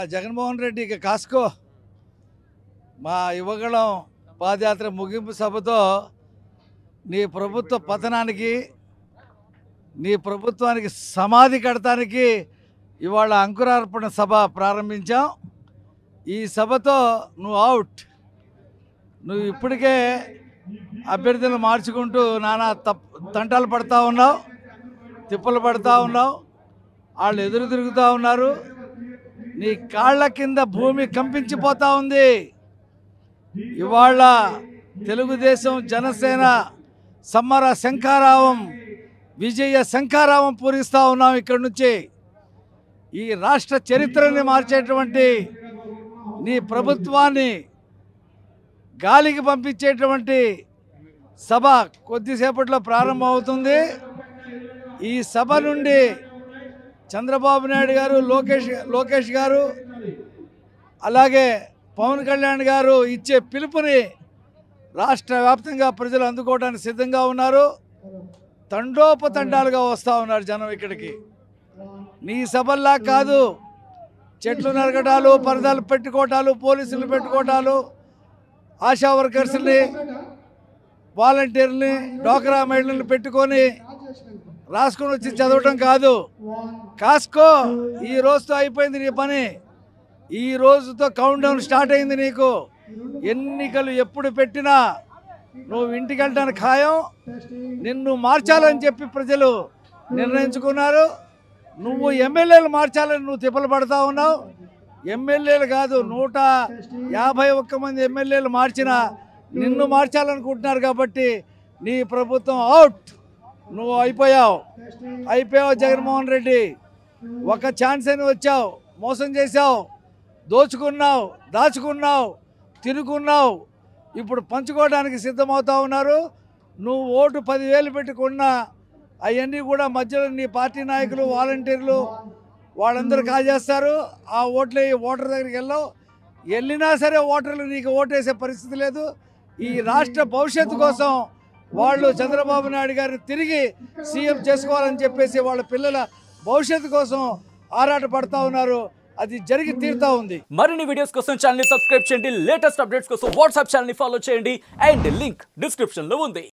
జగన్మోహన్ రెడ్డి ఇక కాసుకో మా యువగళం పాదయాత్ర ముగింపు సభతో నీ ప్రభుత్వ పతనానికి నీ ప్రభుత్వానికి సమాధి కడటానికి ఇవాళ అంకురార్పణ సభ ప్రారంభించాం ఈ సభతో నువ్వు అవుట్ నువ్వు ఇప్పటికే అభ్యర్థులను మార్చుకుంటూ నానా తప్ తంటాలు పడతా ఉన్నావు తిప్పలు పడతా ఉన్నావు వాళ్ళు ఎదురు తిరుగుతూ ఉన్నారు నీ కాళ్ళ కింద భూమి కంపించిపోతా ఉంది ఇవాళ తెలుగుదేశం జనసేన సమ్మర శంఖారావం విజయ శంఖారావం పూరిస్తూ ఉన్నాం ఇక్కడి నుంచి ఈ రాష్ట్ర చరిత్రని మార్చేటువంటి నీ ప్రభుత్వాన్ని గాలికి పంపించేటువంటి సభ కొద్దిసేపట్లో ప్రారంభమవుతుంది ఈ సభ నుండి చంద్రబాబు నాయుడు గారు లోకేష్ లోకేష్ గారు అలాగే పవన్ కళ్యాణ్ గారు ఇచ్చే పిలుపుని రాష్ట్ర వ్యాప్తంగా ప్రజలు అందుకోవడానికి సిద్ధంగా ఉన్నారు తండోపతండాలుగా వస్తూ ఉన్నారు జనం ఇక్కడికి నీ సభల్లా కాదు చెట్లు నరకటాలు పరదాలు పెట్టుకోవటాలు పోలీసులు పెట్టుకోవటాలు ఆశా వర్కర్స్ని వాలంటీర్ని డోక్రా మహిళల్ని పెట్టుకొని రాసుకొని వచ్చి చదవటం కాదు కాసుకో ఈ రోజుతో అయిపోయింది నీ పని ఈ రోజుతో కౌంట్ డౌన్ స్టార్ట్ అయింది నీకు ఎన్నికలు ఎప్పుడు పెట్టినా నువ్వు ఇంటికి వెళ్ళడానికి ఖాయం నిన్ను మార్చాలని చెప్పి ప్రజలు నిర్ణయించుకున్నారు నువ్వు ఎమ్మెల్యేలు మార్చాలని నువ్వు తిప్పలు పడతా ఉన్నావు ఎమ్మెల్యేలు కాదు నూట యాభై ఒక్క మంది ఎమ్మెల్యేలు మార్చినా నిన్ను మార్చాలనుకుంటున్నారు కాబట్టి నీ ప్రభుత్వం అవుట్ నువ్వు అయిపోయావు అయిపోయావు జగన్మోహన్ రెడ్డి ఒక ఛాన్స్ అని వచ్చావు మోసం చేశావు దోచుకున్నావు దాచుకున్నావు తినుకున్నావు ఇప్పుడు పంచుకోవడానికి సిద్ధమవుతా ఉన్నారు నువ్వు ఓటు పదివేలు పెట్టుకున్నా అవన్నీ కూడా మధ్యలో నీ పార్టీ నాయకులు వాలంటీర్లు వాళ్ళందరూ కాజేస్తారు ఆ ఓట్లు ఓటర్ దగ్గరికి వెళ్ళావు వెళ్ళినా సరే ఓటర్లు నీకు ఓటేసే పరిస్థితి లేదు ఈ రాష్ట్ర భవిష్యత్తు కోసం వాళ్ళు చంద్రబాబు నాయుడు గారిని తిరిగి సీఎం చేసుకోవాలని చెప్పేసి వాళ్ళ పిల్లల భవిష్యత్తు కోసం ఆరాట పడతా ఉన్నారు అది జరిగి తీరుతా ఉంది మరిన్ని వీడియోస్ కోసం ఛానల్ సబ్స్క్రైబ్ చేయండి లేటెస్ట్ అప్డేట్స్ కోసం వాట్సాప్ ఛానల్ ఫాలో చేయండి అండ్ లింక్ డిస్క్రిప్షన్ లో ఉంది